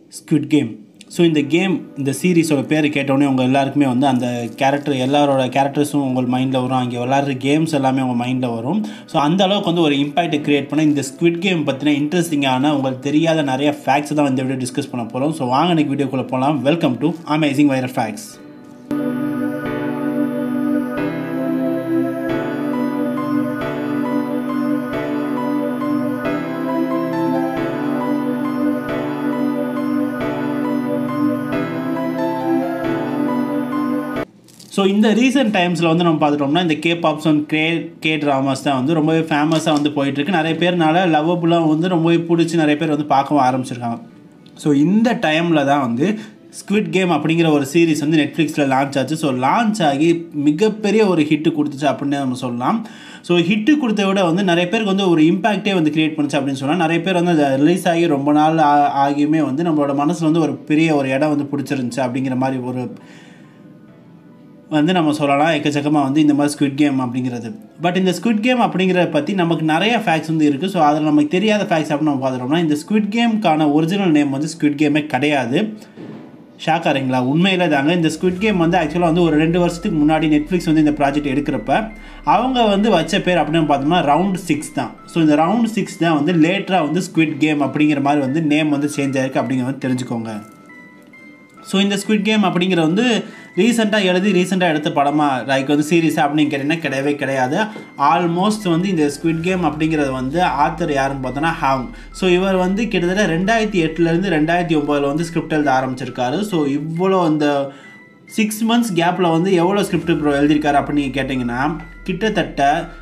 squid game so இந்த game இந்த சீரீஸோட பேர் கேட்டோடனே உங்கள் எல்லாருக்குமே வந்து அந்த கேரக்டர் எல்லாரோட கேரக்டர்ஸும் உங்கள் மைண்டில் வரும் அங்கே விளாட்ற கேம்ஸ் எல்லாமே உங்கள் மைண்டில் வரும் ஸோ அந்த அளவுக்கு வந்து ஒரு இம்பாக்ட்டை க்ரியேட் பண்ண இந்த ஸ்குவிட் கேம் பற்றின இன்ட்ரெஸ்டிங்கான உங்களுக்கு தெரியாத நிறைய ஃபேக்ட்ஸ் தான் இந்த வீடியோ டிஸ்கஸ் பண்ண போகிறோம் ஸோ வாங்க இன்னைக்கு வீடியோக்குள்ளே போகலாம் welcome to amazing viral facts so இந்த ரீசெண்ட் டைம்ஸில் வந்து நம்ம பார்த்துட்டோம்னா இந்த K pops and K K dramas தான் வந்து ரொம்பவே ஃபேமஸாக வந்து போயிட்டுருக்கு நிறைய பேர்னால லவ்வபுளாக வந்து ரொம்பவே பிடிச்சி நிறைய பேர் வந்து பார்க்கவும் ஆரம்பிச்சிருக்காங்க ஸோ இந்த டைமில் தான் வந்து ஸ்குவிட் கேம் அப்படிங்கிற ஒரு சீரிஸ் வந்து நெட்ஃப்ளிக்ஸில் லான்ச் ஆச்சு ஸோ லான்ச் ஆகி மிகப்பெரிய ஒரு ஹிட்டு கொடுத்துச்சு அப்படின்னு நம்ம சொல்லலாம் ஸோ ஹிட்டு கொடுத்த விட வந்து நிறைய பேருக்கு வந்து ஒரு இம்பாக்டே வந்து கிரியேட் பண்ணுச்சு அப்படின்னு சொன்னால் நிறைய பேர் வந்து அதை ரிலீஸ் ஆகி ரொம்ப நாள் ஆ- ஆகியுமே வந்து நம்மளோட மனசில் வந்து ஒரு பெரிய ஒரு இடம் வந்து பிடிச்சிருந்துச்சு அப்படிங்கிற மாதிரி ஒரு வந்து நம்ம சொல்லலாம் எக்கச்சக்கமாக வந்து இந்த மாதிரி ஸ்குவிட் கேம் அப்படிங்கிறது பட் இந்த ஸ்குவிட் கேம் அப்படிங்கிறத பற்றி நமக்கு நிறைய ஃபேக்ட்ஸ் வந்து இருக்குது ஸோ அதில் நமக்கு தெரியாத ஃபேக்ட்ஸ் அப்படின்னு நம்ம பார்த்துட்டோம்னா இந்த ஸ்குவிட் கேம்க்கான ஒரிஜினல் நேம் வந்து ஸ்குவிட் கேமே கிடையாது ஷாக் ஆறீங்களா உண்மையில் தாங்க இந்த ஸ்குவிட் கேம் வந்து ஆக்சுவலாக வந்து ஒரு ரெண்டு வருஷத்துக்கு முன்னாடி நெட்ஃப்ளிக்ஸ் வந்து இந்த ப்ராஜெக்ட் எடுக்கிறப்ப அவங்க வந்து வச்ச பேர் அப்படின்னு பார்த்தோம்னா ரவுண்ட் சிக்ஸ் தான் ஸோ இந்த ரவுண்ட் சிக்ஸ் தான் வந்து லேட்டராக வந்து ஸ்குவிட் கேம் அப்படிங்கிற மாதிரி வந்து நேம் வந்து சேஞ்ச் ஆயிருக்கு அப்படிங்கிறத தெரிஞ்சுக்கோங்க ஸோ இந்த ஸ்குவிட் கேம் அப்படிங்கிற வந்து ரீசெண்டாக எழுதி ரீசெண்டாக எடுத்த படமாக லைக் வந்து சீரிஸ் அப்படின்னு கேட்டிங்கன்னா கிடையவே கிடையாது ஆல்மோஸ்ட் வந்து இந்த ஸ்குவிட் கேம் அப்படிங்கிறது வந்து ஆத்தர் யாருன்னு பார்த்தோன்னா ஹாங் ஸோ இவர் வந்து கிட்டத்தட்ட ரெண்டாயிரத்தி எட்டுலேருந்து ரெண்டாயிரத்தி ஒம்போதில் வந்து ஸ்கிரிப்ட் எழுத ஆரம்பிச்சிருக்காரு ஸோ இவ்வளோ இந்த சிக்ஸ் மந்த்ஸ் கேப்பில் வந்து எவ்வளோ ஸ்கிரிப்ட் ப்ரோ எழுதியிருக்காரு அப்படின்னு கேட்டிங்கன்னா கிட்டத்தட்ட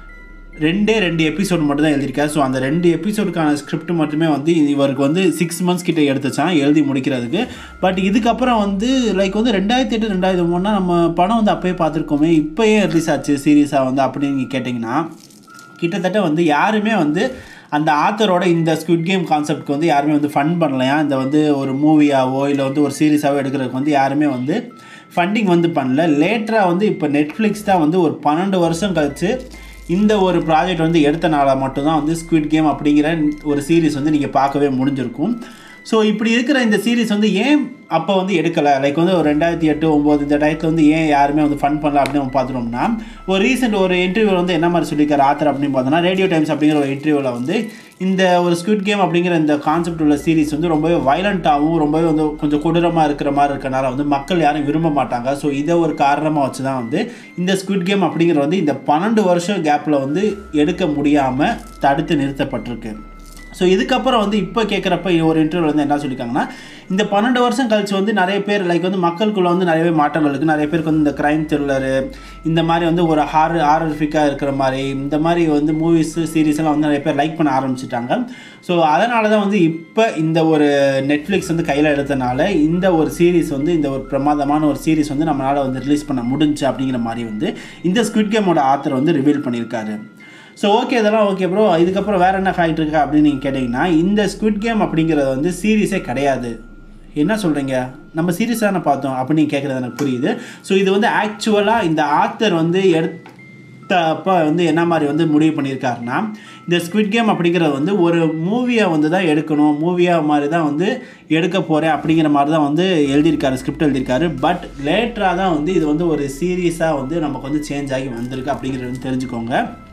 ரெண்டே ரெண்டு எபிசோட் மட்டும் தான் எழுதியிருக்காரு ஸோ அந்த ரெண்டு எபிசோடுக்கான ஸ்கிரிப்ட் மட்டுமே வந்து இவருக்கு வந்து சிக்ஸ் மந்த்ஸ் கிட்ட எடுத்துச்சான் எழுதி முடிக்கிறதுக்கு பட் இதுக்கப்புறம் வந்து லைக் வந்து ரெண்டாயிரத்தி எட்டு ரெண்டாயிரத்தி மூணுனா நம்ம படம் வந்து அப்போயே பார்த்துருக்கோமே இப்போயே ரிலீஸ் ஆச்சு சீரியஸாக வந்து அப்படின்னு கேட்டிங்கன்னா கிட்டத்தட்ட வந்து யாருமே வந்து அந்த ஆத்தரோட இந்த ஸ்குவிட் கேம் கான்செப்ட்க்கு வந்து யாருமே வந்து ஃபண்ட் பண்ணலையா இந்த வந்து ஒரு மூவியாவோ இல்லை வந்து ஒரு சீரிஸாவோ எடுக்கிறதுக்கு வந்து யாருமே வந்து ஃபண்டிங் வந்து பண்ணல லேட்டராக வந்து இப்போ நெட்ஃப்ளிக்ஸ் தான் வந்து ஒரு பன்னெண்டு வருஷம் கழிச்சு இந்த ஒரு ப்ராஜெக்ட் வந்து எடுத்தனால மட்டும்தான் வந்து ஸ்குவிட் கேம் அப்படிங்கிற ஒரு சீரிஸ் வந்து நீங்கள் பார்க்கவே முடிஞ்சிருக்கும் ஸோ இப்படி இருக்கிற இந்த சீரிஸ் வந்து ஏன் அப்போ வந்து எடுக்கலை லைக் வந்து ஒரு ரெண்டாயிரத்தி எட்டு ஒம்பது இந்த டயத்தில் வந்து ஏன் யாருமே வந்து ஃபன் பண்ணல அப்படின்னு நம்ம பார்த்துட்டோம்னா ஒரு ரீசெண்ட் ஒரு இன்டர்வியூவில் வந்து என்ன மாதிரி சொல்லியிருக்காரு ஆத்தர் அப்படின்னு பார்த்தோன்னா ரேடியோ டைம்ஸ் அப்படிங்கிற ஒரு இன்டர்வியூவில் வந்து இந்த ஒரு ஸ்குவிட் கேம் அப்படிங்கிற இந்த கான்செப்ட் உள்ள சீரிஸ் வந்து ரொம்பவே வயலண்ட்டாகவும் ரொம்பவே வந்து கொஞ்சம் கொடூரமாக இருக்கிற மாதிரி இருக்கனால வந்து மக்கள் யாரும் விரும்ப மாட்டாங்க ஸோ இதை ஒரு காரணமாக வச்சு தான் வந்து இந்த ஸ்குவிட் கேம் அப்படிங்கிற வந்து இந்த பன்னெண்டு வருஷம் கேப்பில் வந்து எடுக்க முடியாமல் தடுத்து நிறுத்தப்பட்டிருக்கு ஸோ இதுக்கப்புறம் வந்து இப்போ கேட்குறப்ப ஒரு இன்டர்வியூ வந்து என்ன சொல்லியிருக்காங்கன்னா இந்த பன்னெண்டு வருஷம் கழிச்சு வந்து நிறைய பேர் லைக் வந்து மக்களுக்குள்ள வந்து நிறையவே மாற்றங்கள் இருக்குது நிறைய பேருக்கு வந்து இந்த க்ரைம் த்ரில்லரு இந்த மாதிரி வந்து ஒரு ஹாரர் ஹாரர்ஃபிக்காக இருக்கிற மாதிரி இந்த மாதிரி வந்து மூவிஸ் சீரிஸ் எல்லாம் வந்து நிறைய பேர் லைக் பண்ண ஆரம்பிச்சிட்டாங்க ஸோ அதனால தான் வந்து இப்போ இந்த ஒரு நெட்ஃப்ளிக்ஸ் வந்து கையில் எடுத்தனால இந்த ஒரு சீரிஸ் வந்து இந்த ஒரு பிரமாதமான ஒரு சீரிஸ் வந்து நம்மளால் வந்து ரிலீஸ் பண்ண முடிஞ்சு அப்படிங்கிற மாதிரி வந்து இந்த ஸ்குவிட் கேமோட ஆத்தர் வந்து ரிவீல் பண்ணியிருக்காரு ஸோ ஓகே இதெல்லாம் ஓகே ப்ரோ இதுக்கப்புறம் வேறு என்ன ஃபேக்ட் இருக்கா அப்படின்னு நீங்கள் கேட்டிங்கன்னா இந்த ஸ்குவிட் கேம் அப்படிங்கிறது வந்து சீரிஸே கிடையாது என்ன சொல்கிறீங்க நம்ம சீரியஸ் தானே பார்த்தோம் அப்படின்னு நீங்கள் கேட்குறது எனக்கு புரியுது ஸோ இது வந்து ஆக்சுவலாக இந்த ஆத்தர் வந்து எடுத்தப்போ வந்து என்ன மாதிரி வந்து முடிவு பண்ணியிருக்காருன்னா இந்த ஸ்குவிட் கேம் அப்படிங்கிறது வந்து ஒரு மூவியை வந்து தான் எடுக்கணும் மூவியாக மாதிரி தான் வந்து எடுக்க போகிறேன் அப்படிங்கிற மாதிரி தான் வந்து எழுதியிருக்காரு ஸ்கிரிப்ட் எழுதியிருக்காரு பட் லேட்டராக தான் வந்து இது வந்து ஒரு சீரியஸாக வந்து நமக்கு வந்து சேஞ்ச் ஆகி வந்திருக்கு அப்படிங்கிறது வந்து தெரிஞ்சுக்கோங்க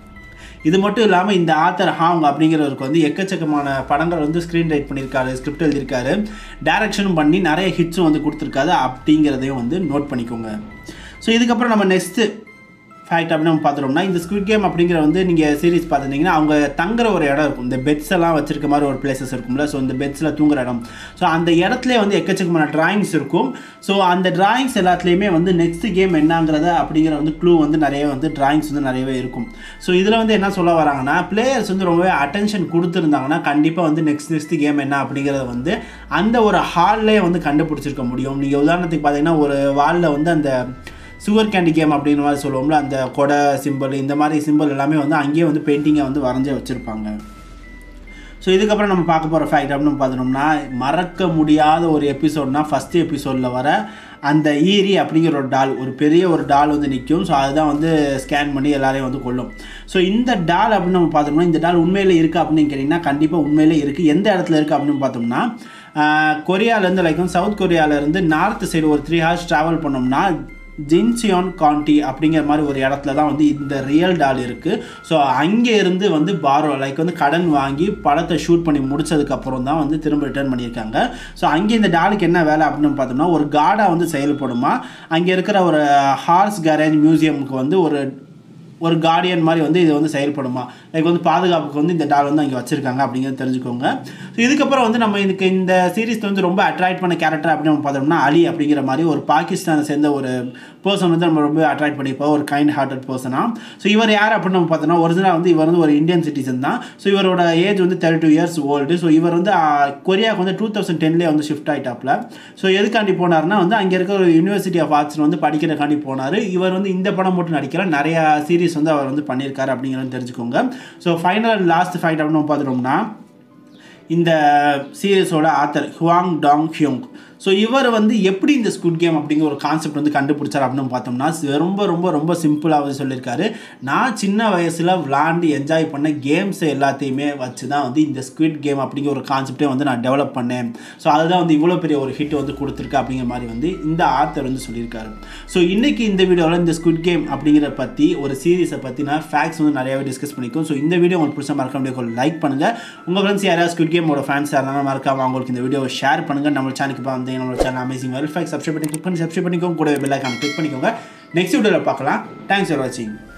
இது மட்டும் இல்லாமல் இந்த ஆத்தர் ஹாங் அப்படிங்கிறவருக்கு வந்து எக்கச்சக்கமான படங்கள் வந்து ஸ்க்ரீன் ரைட் பண்ணியிருக்காரு ஸ்கிரிப்ட் எழுதியிருக்காரு டைரக்ஷனும் பண்ணி நிறைய ஹிட்ஸும் வந்து கொடுத்துருக்காரு அப்படிங்கிறதையும் வந்து நோட் பண்ணிக்கோங்க ஸோ இதுக்கப்புறம் நம்ம நெக்ஸ்ட்டு ஃபேக்ட் அப்படின்னு நம்ம பார்த்துட்டோம்னா இந்த ஸ்குவிட் கேம் அப்படிங்கிற வந்து நீங்கள் சீரிஸ் பார்த்துட்டிங்கன்னா அவங்க தங்குற ஒரு இடம் இருக்கும் இந்த பெட்ஸ் எல்லாம் வச்சிருக்க மாதிரி ஒரு பிளேசஸ் இருக்கும்ல ஸோ இந்த பெட்ஸில் தூங்குற இடம் ஸோ அந்த இடத்துல வந்து எக்கச்சக்கமான டிராயிங்ஸ் இருக்கும் ஸோ அந்த டிராயிங்ஸ் எல்லாத்துலேயுமே வந்து நெக்ஸ்ட் கேம் என்னங்கிறத அப்படிங்கிற வந்து க்ளூ வந்து நிறைய வந்து டிராயிங்ஸ் வந்து நிறையவே இருக்கும் ஸோ இதில் வந்து என்ன சொல்ல வராங்கன்னா பிளேயர்ஸ் வந்து ரொம்பவே அட்டென்ஷன் கொடுத்துருந்தாங்கன்னா கண்டிப்பாக வந்து நெக்ஸ்ட் நெக்ஸ்ட் கேம் என்ன அப்படிங்கிறத வந்து அந்த ஒரு ஹால்லே வந்து கண்டுபிடிச்சிருக்க முடியும் நீங்கள் உதாரணத்துக்கு பார்த்தீங்கன்னா ஒரு வாலில் வந்து அந்த சுகர் கேண்டி கேம் அப்படிங்கிற மாதிரி சொல்லுவோம்ல அந்த கொடை சிம்பிள் இந்த மாதிரி சிம்பிள் எல்லாமே வந்து அங்கேயே வந்து பெயிண்டிங்கை வந்து வரைஞ்சே வச்சுருப்பாங்க ஸோ இதுக்கப்புறம் நம்ம பார்க்க போகிற ஃபேக்ட் அப்படின்னு பார்த்தோம்னா மறக்க முடியாத ஒரு எபிசோட்னா ஃபஸ்ட் எபிசோடில் வர அந்த ஈரி அப்படிங்கிற ஒரு டால் ஒரு பெரிய ஒரு டால் வந்து நிற்கும் ஸோ அதுதான் வந்து ஸ்கேன் பண்ணி எல்லாரையும் வந்து கொள்ளும் ஸோ இந்த டால் அப்படின்னு நம்ம பார்த்தோம்னா இந்த டால் உண்மையிலே இருக்குது அப்படின்னு கேட்டிங்கன்னா கண்டிப்பாக உண்மையிலே இருக்குது எந்த இடத்துல இருக்குது அப்படின்னு பார்த்தோம்னா கொரியாலேருந்து லைக் வந்து சவுத் கொரியாவிலேருந்து நார்த் சைடு ஒரு த்ரீ ஹவர்ஸ் ட்ராவல் பண்ணோம்னா ஜின்சியான் கான்டி அப்படிங்கிற மாதிரி ஒரு இடத்துல தான் வந்து இந்த ரியல் டால் இருக்குது ஸோ அங்கே இருந்து வந்து பாரோ லைக் வந்து கடன் வாங்கி படத்தை ஷூட் பண்ணி முடிச்சதுக்கப்புறம் தான் வந்து திரும்ப ரிட்டர்ன் பண்ணியிருக்காங்க ஸோ அங்கே இந்த டாலுக்கு என்ன வேலை அப்படின்னு பார்த்தோம்னா ஒரு கார்டாக வந்து செயல்படுமா அங்கே இருக்கிற ஒரு ஹார்ஸ் கேரேஜ் மியூசியமுக்கு வந்து ஒரு ஒரு கார்டியன் மாதிரி வந்து இது வந்து செயல்படுமா லைக் வந்து பாதுகாப்புக்கு வந்து இந்த டால் வந்து அங்கே வச்சிருக்காங்க அப்படிங்கிறது தெரிஞ்சுக்கோங்க ஸோ இதுக்கப்புறம் வந்து நம்ம இதுக்கு இந்த சீரிஸ் வந்து ரொம்ப அட்ராக்ட் பண்ண கேரக்டர் அப்படின்னு நம்ம பார்த்தோம்னா அலி அப்படிங்கிற மாதிரி ஒரு பாகிஸ்தானை சேர்ந்த ஒரு பர்சன் வந்து நம்ம ரொம்ப அட்ராக்ட் பண்ணிப்போம் ஒரு கைண்ட் ஹார்ட்டட் பர்சனாக ஸோ இவர் யார் அப்படின்னு நம்ம பார்த்தோம்னா ஒரிஜினல் வந்து இவர் வந்து ஒரு இந்தியன் சிட்டிசன் தான் ஸோ இவரோட ஏஜ் வந்து thirty two years old so இவர் வந்து கொரியாவுக்கு வந்து டூ தௌசண்ட் டென்லேயே வந்து ஷிஃப்ட் ஆகிட்டாப்ல ஸோ எதுக்காண்டி போனார்னா வந்து அங்கே இருக்கிற ஒரு யூனிவர்சிட்டி ஆஃப் ஆர்ட்ஸ் வந்து படிக்கிறக்காண்டி போனார் இவர் வந்து இந்த படம் மட்டும் நடிக்கல நிறையா சீரிஸ் வந்து அவர் வந்து பண்ணியிருக்காரு அப்படிங்கிறத தெரிஞ்சுக்கோங்க so final and last fight அப்படின்னு பார்த்துட்டோம்னா இந்த சீரியஸோட author Hwang Dong Hyuk so இவர் வந்து எப்படி இந்த ஸ்குட் கேம் அப்படிங்கிற ஒரு கான்செப்ட் வந்து கண்டுபிடிச்சார் அப்படின்னு பார்த்தோம்னா ரொம்ப ரொம்ப ரொம்ப சிம்பிளாகவே சொல்லியிருக்காரு நான் சின்ன வயசில் விளாண்டு என்ஜாய் பண்ண கேம்ஸ் எல்லாத்தையுமே வச்சு தான் வந்து இந்த ஸ்குவிட் கேம் அப்படிங்கிற ஒரு கான்செப்டே வந்து நான் டெவலப் பண்ணேன் ஸோ அதுதான் வந்து இவ்வளோ பெரிய ஒரு ஹிட் வந்து கொடுத்துருக்கு அப்படிங்கிற மாதிரி வந்து இந்த ஆத்தர் வந்து சொல்லியிருக்காரு ஸோ இன்றைக்கி இந்த வீடியோவில் இந்த ஸ்குட் கேம் அப்படிங்கிற பற்றி ஒரு சீரீஸை பற்றின ஃபேக்ட்ஸ் வந்து நிறையாவே டிஸ்கஸ் பண்ணிக்கும் ஸோ இந்த வீடியோ உங்களுக்கு பிடிச்ச மறக்க முடியும் லைக் பண்ணுங்கள் உங்கள் ஃப்ரெண்ட்ஸ் யாராவது ஸ்குட் கேமோட ஃபேன்ஸ் யாராவது மறக்காம அவங்களுக்கு இந்த வீடியோ ஷேர் பண்ணுங்கள் நம்ம சேனலுக்கு வந்து நம்மளோட channel amazing viral fact subscribe பண்ணி கிளிக் பண்ணி சப்ஸ்கிரைப் பண்ணிக்கோங்க கூட பெல் ஐக்கான் கிளிக் பண்ணிக்கோங்க நெக்ஸ்ட் வீடியோவில் பார்க்கலாம் தேங்க்ஸ் ஃபார் வாட்சிங்